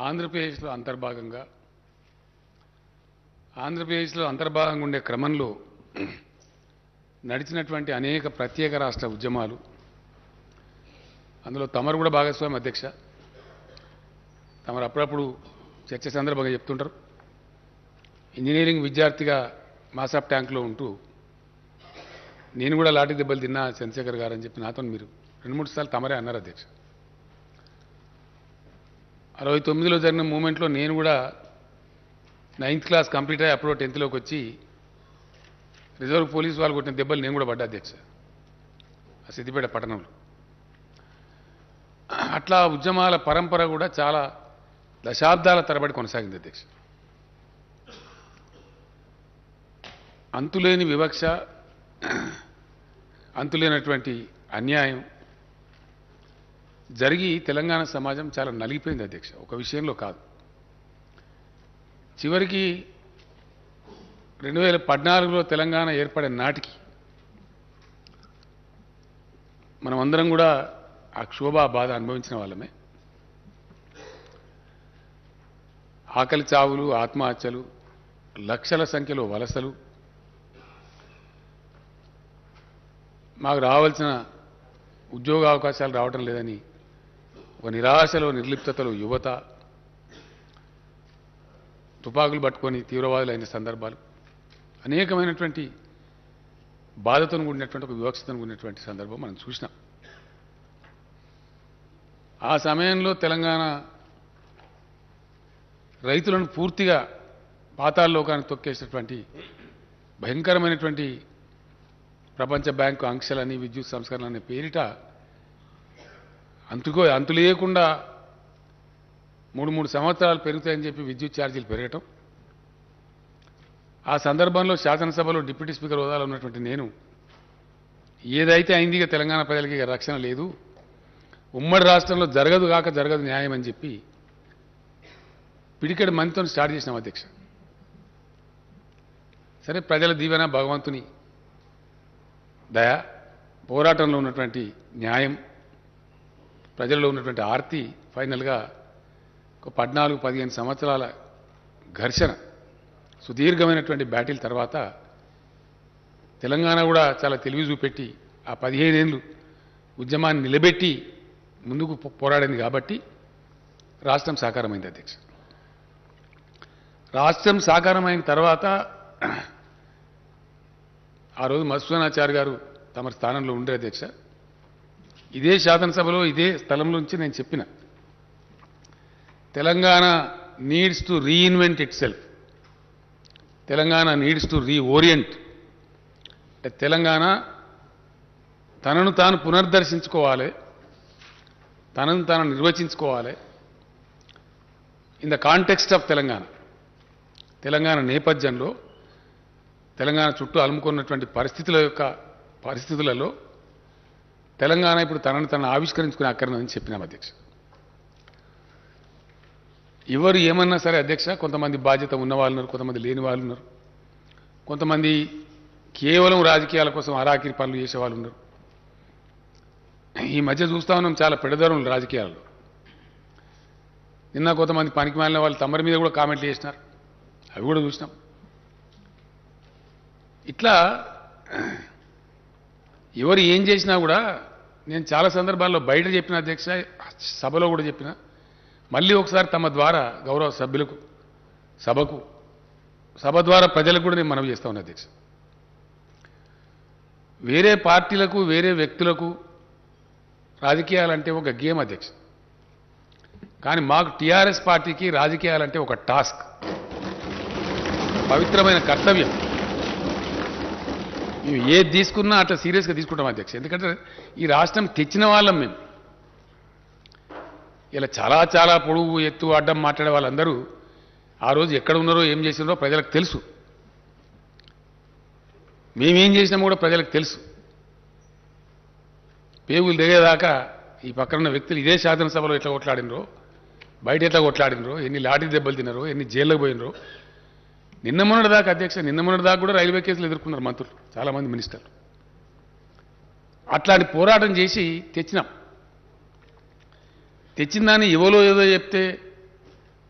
ఆంధ్రప్రదేశ్లో అంతర్భాగంగా ఆంధ్రప్రదేశ్లో అంతర్భాగంగా ఉండే క్రమంలో నడిచినటువంటి అనేక ప్రత్యేక రాష్ట్ర ఉద్యమాలు అందులో తమరు కూడా భాగస్వామి అధ్యక్ష తమరు అప్పుడప్పుడు చర్చ సందర్భంగా చెప్తుంటారు ఇంజనీరింగ్ విద్యార్థిగా మాసాప్ ట్యాంక్లో ఉంటూ నేను కూడా లాఠీ దెబ్బలు తిన్నా చంద్రశేఖర్ గారు అని చెప్పి నాతో మీరు రెండు మూడు సార్లు తమరే అన్నారు అధ్యక్ష అరవై తొమ్మిదిలో జరిగిన మూమెంట్లో నేను కూడా నైన్త్ క్లాస్ కంప్లీట్ అయ్యి అప్పుడు టెన్త్లోకి వచ్చి రిజర్వ్ పోలీస్ వాళ్ళు కొట్టిన దెబ్బలు నేను కూడా పడ్డా అధ్యక్ష ఆ సిద్దిపేట పట్టణంలో అట్లా ఉద్యమాల పరంపర కూడా చాలా దశాబ్దాల తరబడి కొనసాగింది అధ్యక్ష అంతులేని వివక్ష అంతులేనటువంటి అన్యాయం జరిగి తెలంగాణ సమాజం చాలా నలిగిపోయింది అధ్యక్ష ఒక విషయంలో కాదు చివరికి రెండు వేల పద్నాలుగులో తెలంగాణ ఏర్పడే నాటికి మనం అందరం కూడా ఆ క్షోభ బాధ అనుభవించిన వాళ్ళమే ఆకలి చావులు ఆత్మహత్యలు లక్షల సంఖ్యలో వలసలు మాకు రావాల్సిన ఉద్యోగ అవకాశాలు రావటం లేదని ఒక నిరాశలో నిర్లిప్తతలో యువత తుపాకులు పట్టుకొని తీవ్రవాదులైన సందర్భాలు అనేకమైనటువంటి బాధతో కూడినటువంటి ఒక వివక్షతో కూడినటువంటి సందర్భం మనం చూసినాం ఆ సమయంలో తెలంగాణ రైతులను పూర్తిగా పాతాళలోకానికి తొక్కేసినటువంటి భయంకరమైనటువంటి ప్రపంచ బ్యాంకు ఆంక్షలని విద్యుత్ సంస్కరణ అనే పేరిట అంతుకో అంతు లేకుండా మూడు మూడు సంవత్సరాలు పెరుగుతాయని చెప్పి విద్యుత్ ఛార్జీలు పెరగటం ఆ సందర్భంలో శాసనసభలో డిప్యూటీ స్పీకర్ హోదాలో ఉన్నటువంటి నేను ఏదైతే అయింది ఇక తెలంగాణ ప్రజలకి ఇక రక్షణ లేదు ఉమ్మడి రాష్ట్రంలో జరగదు కాక జరగదు న్యాయం అని చెప్పి పిడికెడు మందితో స్టార్ట్ చేసినాం అధ్యక్ష సరే ప్రజల దీవెన భగవంతుని దయ పోరాటంలో ఉన్నటువంటి న్యాయం ప్రజల్లో ఉన్నటువంటి ఆర్తి ఫైనల్గా ఒక పద్నాలుగు పదిహేను సంవత్సరాల ఘర్షణ సుదీర్ఘమైనటువంటి బ్యాటిల్ తర్వాత తెలంగాణ కూడా చాలా తెలివి చూపెట్టి ఆ పదిహేనేళ్ళు ఉద్యమాన్ని నిలబెట్టి ముందుకు పో- పోరాడింది కాబట్టి రాష్ట్రం సాకారమైంది అధ్యక్ష రాష్ట్రం సాకారమైన తర్వాత ఆ రోజు మధుసూనాచారి గారు తమ స్థానంలో ఉండే అధ్యక్ష ఇదే శాసనసభలో ఇదే స్థలంలో నుంచి నేను చెప్పిన Telangana needs to reinvent itself Telangana needs to reorient అంటే తెలంగాణ తనను తాను పునర్దర్శించుకోవాలి తనను తాను నిర్వచించుకోవాలి in the context of Telangana Telangana నేపథ్యంలో తెలంగాణ చుట్టూ అలుముకున్నటువంటి పరిస్థితుల యొక్క పరిస్థితులలో తెలంగాణ ఇప్పుడు తనను తను ఆవిష్కరించుకునే అక్కర్నని చెప్పినాం అధ్యక్ష ఎవరు ఏమన్నా సరే అధ్యక్ష కొంతమంది బాధ్యత ఉన్న వాళ్ళు ఉన్నారు కొంతమంది లేని వాళ్ళు ఉన్నారు కొంతమంది కేవలం రాజకీయాల కోసం అరాకిరి పనులు చేసే వాళ్ళు ఉన్నారు ఈ మధ్య చూస్తా ఉన్నాం చాలా పెడదరులు రాజకీయాల్లో నిన్న కొంతమంది పనికి మాలిన వాళ్ళు తమరి మీద కూడా కామెంట్లు చేసినారు అవి కూడా చూసినాం ఇట్లా ఎవరు ఏం చేసినా కూడా నేను చాలా సందర్భాల్లో బయట చెప్పిన అధ్యక్ష సభలో కూడా చెప్పిన మళ్ళీ ఒకసారి తమ ద్వారా గౌరవ సభ్యులకు సభకు సభ ద్వారా ప్రజలకు కూడా నేను మనవి చేస్తా ఉన్నా అధ్యక్ష వేరే పార్టీలకు వేరే వ్యక్తులకు రాజకీయాలంటే ఒక గేమ్ అధ్యక్ష కానీ మాకు టీఆర్ఎస్ పార్టీకి రాజకీయాలంటే ఒక టాస్క్ పవిత్రమైన కర్తవ్యం మేము ఏది తీసుకున్నా అట్లా సీరియస్గా తీసుకుంటాం అధ్యక్ష ఎందుకంటే ఈ రాష్ట్రం తెచ్చిన వాళ్ళం మేము ఇలా చాలా చాలా పొడుగు ఎత్తు అడ్డం మాట్లాడే వాళ్ళందరూ ఆ రోజు ఎక్కడ ఉన్నారో ఏం చేసినారో ప్రజలకు తెలుసు మేమేం చేసినామో కూడా ప్రజలకు తెలుసు పేగులు దిగేదాకా ఈ పక్కన ఉన్న వ్యక్తులు ఇదే శాసనసభలో ఎట్లా కొట్లాడినరో బయట ఎట్లా కొట్లాడినరో ఎన్ని లాఠీ దెబ్బలు తిన్నారో ఎన్ని జైల్లోకి పోయినరో నిన్న మొన్నటి దాకా అధ్యక్ష నిన్న మొన్నటి దాకా కూడా రైల్వే కేసులు ఎదుర్కొన్నారు మంత్రులు చాలామంది మినిస్టర్లు అట్లాంటి పోరాటం చేసి తెచ్చినాం తెచ్చిన దాన్ని ఎవరో ఏదో చెప్తే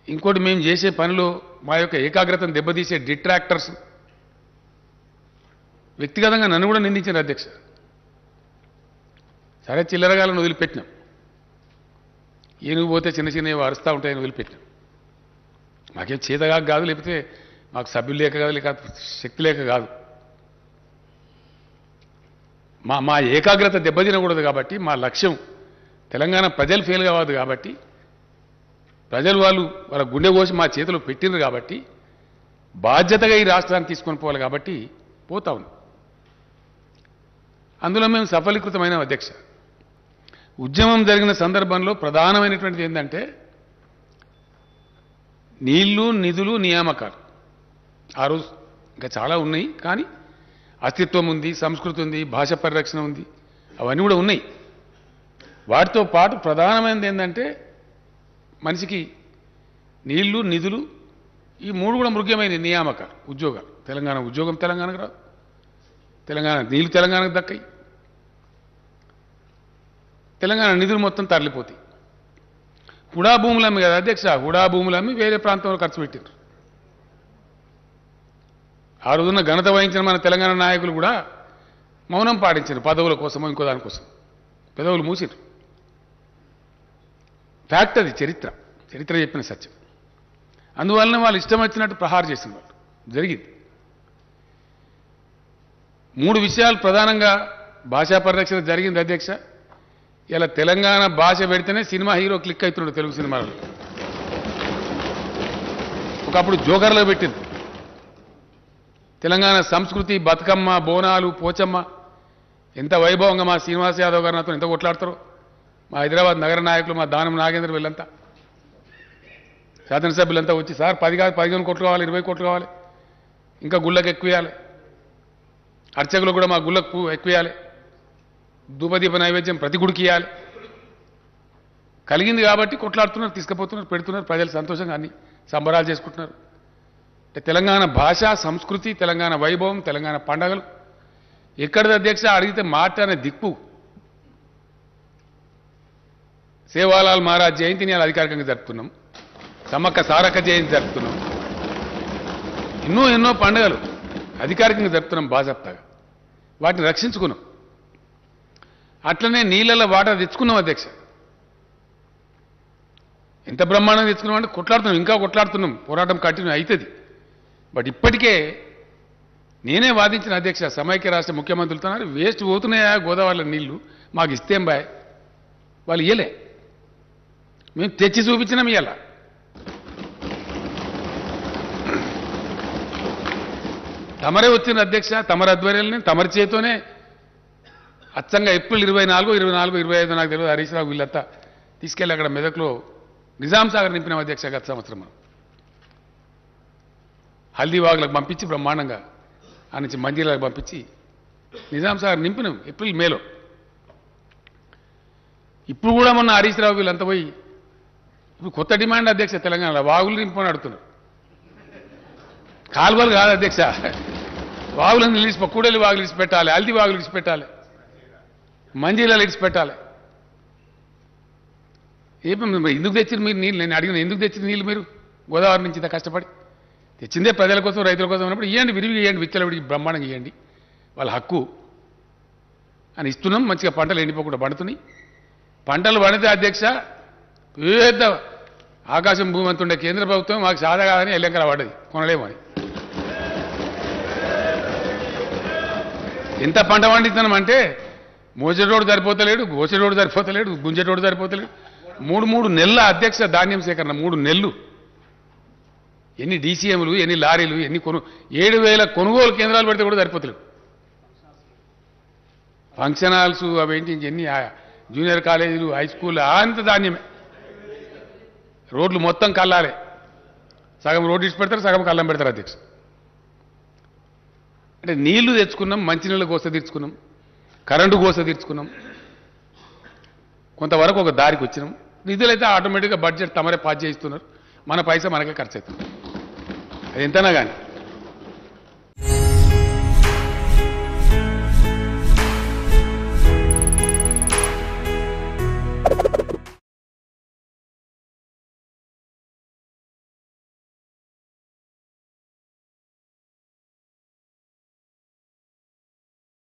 ఇంకోటి మేము చేసే పనిలో మా యొక్క ఏకాగ్రతను దెబ్బతీసే డిట్రాక్టర్స్ వ్యక్తిగతంగా నన్ను కూడా నిందించారు అధ్యక్ష సరే చిల్లరగాలను వదిలిపెట్టినాం ఏనుగు పోతే చిన్న చిన్నవి అరుస్తూ ఉంటాయని వదిలిపెట్టినాం మాకేం చేతగా కాదు లేకపోతే మాకు సభ్యులు లేక కాదు లేక శక్తి లేక కాదు మా మా ఏకాగ్రత దెబ్బతినకూడదు కాబట్టి మా లక్ష్యం తెలంగాణ ప్రజలు ఫెయిల్ కావద్దు కాబట్టి ప్రజలు వాళ్ళు వాళ్ళ గుండె కోసి మా చేతిలో పెట్టిండ్రు కాబట్టి బాధ్యతగా ఈ రాష్ట్రాన్ని తీసుకొని పోవాలి కాబట్టి పోతా ఉంది అందులో మేము సఫలీకృతమైన అధ్యక్ష ఉద్యమం జరిగిన సందర్భంలో ప్రధానమైనటువంటిది ఏంటంటే నీళ్లు నిధులు నియామకాలు ఆ రోజు ఇంకా చాలా ఉన్నాయి కానీ అస్తిత్వం ఉంది సంస్కృతి ఉంది భాష పరిరక్షణ ఉంది అవన్నీ కూడా ఉన్నాయి వాటితో పాటు ప్రధానమైనది ఏంటంటే మనిషికి నీళ్లు నిధులు ఈ మూడు కూడా ముఖ్యమైన నియామకాలు ఉద్యోగాలు తెలంగాణ ఉద్యోగం తెలంగాణకు రాదు తెలంగాణ నీళ్లు తెలంగాణకు దక్కాయి తెలంగాణ నిధులు మొత్తం తరలిపోతాయి హుడా భూములు అమ్మి కదా అధ్యక్ష హుడా భూములు అమ్మి వేరే ప్రాంతంలో ఖర్చు పెట్టారు ఆ రోజున ఘనత వహించిన మన తెలంగాణ నాయకులు కూడా మౌనం పాటించారు పదవుల కోసమో ఇంకో దానికోసం పెదవులు మూసిరు ఫ్యాక్ట్ అది చరిత్ర చరిత్ర చెప్పిన సత్యం అందువలన వాళ్ళు ఇష్టం వచ్చినట్టు ప్రహార చేసిన వాళ్ళు జరిగింది మూడు విషయాలు ప్రధానంగా భాషా పరిరక్షణ జరిగింది అధ్యక్ష ఇలా తెలంగాణ భాష పెడితేనే సినిమా హీరో క్లిక్ అవుతున్నాడు తెలుగు సినిమాలో ఒకప్పుడు జోకర్లో పెట్టింది తెలంగాణ సంస్కృతి బతుకమ్మ బోనాలు పోచమ్మ ఎంత వైభవంగా మా శ్రీనివాస్ యాదవ్ గారు నాతో ఎంత కొట్లాడతారో మా హైదరాబాద్ నగర నాయకులు మా దానం నాగేంద్ర వీళ్ళంతా శాసనసభ్యులంతా వచ్చి సార్ పది కాదు పదిహేను కోట్లు కావాలి ఇరవై కోట్లు కావాలి ఇంకా గుళ్ళకి ఎక్కువ ఇవ్వాలి అర్చకులు కూడా మా గుళ్ళకు పువ్వు ఎక్కువ ఇవ్వాలి ధూపదీప నైవేద్యం ప్రతి గుడికి ఇవ్వాలి కలిగింది కాబట్టి కొట్లాడుతున్నారు తీసుకుపోతున్నారు పెడుతున్నారు ప్రజలు సంతోషంగా అన్ని సంబరాలు చేసుకుంటున్నారు అంటే తెలంగాణ భాష సంస్కృతి తెలంగాణ వైభవం తెలంగాణ పండగలు ఎక్కడిది అధ్యక్ష అడిగితే మాట అనే దిక్కు సేవాలాల్ మహారాజ్ జయంతిని అలా అధికారికంగా జరుపుతున్నాం సమ్మక్క సారక్క జయంతి జరుపుతున్నాం ఎన్నో ఎన్నో పండుగలు అధికారికంగా జరుపుతున్నాం బాజాప్తాగా వాటిని రక్షించుకున్నాం అట్లనే నీళ్ళలో వాటర్ తెచ్చుకున్నాం అధ్యక్ష ఎంత బ్రహ్మాండంగా తెచ్చుకున్నాం అంటే కొట్లాడుతున్నాం ఇంకా కొట్లాడుతున్నాం పోరాటం కంటిన్యూ అవుతుంది బట్ ఇప్పటికే నేనే వాదించిన అధ్యక్ష సమైక్య రాష్ట్ర ముఖ్యమంత్రులతో వేస్ట్ పోతున్నాయా గోదావరిలో నీళ్లు మాకు ఇస్తేం బాయ్ వాళ్ళు ఇయ్యలే మేము తెచ్చి చూపించినాం ఇయ్యాల తమరే వచ్చిన అధ్యక్ష తమరి ఆధ్వర్యంలోనే తమరి చేతోనే అచ్చంగా ఏప్రిల్ ఇరవై నాలుగు ఇరవై నాలుగు ఇరవై ఐదు నాకు తెలియదు హరీష్ రావు వీళ్ళంతా తీసుకెళ్ళి అక్కడ మెదక్లో నిజాం సాగర్ నింపినాం అధ్యక్ష గత సంవత్సరం మనం హల్దీవాగులకు పంపించి బ్రహ్మాండంగా ఆ నుంచి మంజీలకు పంపించి నిజాం సాగర్ నింపినాం ఏప్రిల్ మేలో ఇప్పుడు కూడా మొన్న హరీష్ రావు వీళ్ళంతా పోయి ఇప్పుడు కొత్త డిమాండ్ అధ్యక్ష తెలంగాణలో వాగులు నింపని అడుగుతున్నారు కాలువలు కాదు అధ్యక్ష వాగులను నిలిచి కూడలి వాగులు ఇడిచి పెట్టాలి హల్దీ వాగులు ఇడిచి పెట్టాలి మంజీలలో ఇడిచి పెట్టాలి ఏం మరి ఎందుకు తెచ్చిన మీరు నీళ్ళు నేను అడిగిన ఎందుకు తెచ్చిన నీళ్ళు మీరు గోదావరి నుంచి ఇంత కష్టపడి తెచ్చిందే ప్రజల కోసం రైతుల కోసం అన్నప్పుడు ఇవ్వండి విరివిగా ఇవ్వండి విచ్చలవిడి బ్రహ్మాండంగా ఇవ్వండి వాళ్ళ హక్కు అని ఇస్తున్నాం మంచిగా పంటలు ఎండిపోకుండా పండుతున్నాయి పంటలు పండితే అధ్యక్ష పెద్ద ఆకాశం భూమి అంతుండే కేంద్ర ప్రభుత్వం మాకు సాదా కాదని ఎల్లెంకర పడ్డది కొనలేమని ఎంత పంట పండిస్తున్నాం అంటే మోసేటోడు సరిపోతలేడు గోసేటోడు సరిపోతలేడు గుంజేటోడు సరిపోతలేడు మూడు మూడు నెలల అధ్యక్ష ధాన్యం సేకరణ మూడు నెలలు ఎన్ని డీసీఎంలు ఎన్ని లారీలు ఎన్ని కొను ఏడు వేల కొనుగోలు కేంద్రాలు పెడితే కూడా సరిపోతలేవు ఫంక్షన్ హాల్స్ అవేంటి ఇంకెన్ని ఆ జూనియర్ కాలేజీలు హై స్కూల్ అంత ధాన్యమే రోడ్లు మొత్తం కల్లాలే సగం రోడ్డు ఇచ్చి పెడతారు సగం కళ్ళం పెడతారు అధ్యక్ష అంటే నీళ్లు తెచ్చుకున్నాం మంచినీళ్ళ గోస తీర్చుకున్నాం కరెంటు గోస తీర్చుకున్నాం కొంతవరకు ఒక దారికి వచ్చినాం నిధులైతే ఆటోమేటిక్గా బడ్జెట్ తమరే పాస్ చేయిస్తున్నారు మన పైసా మనకే ఖర్చు అవుతుంది అది ఎంతనా కానీ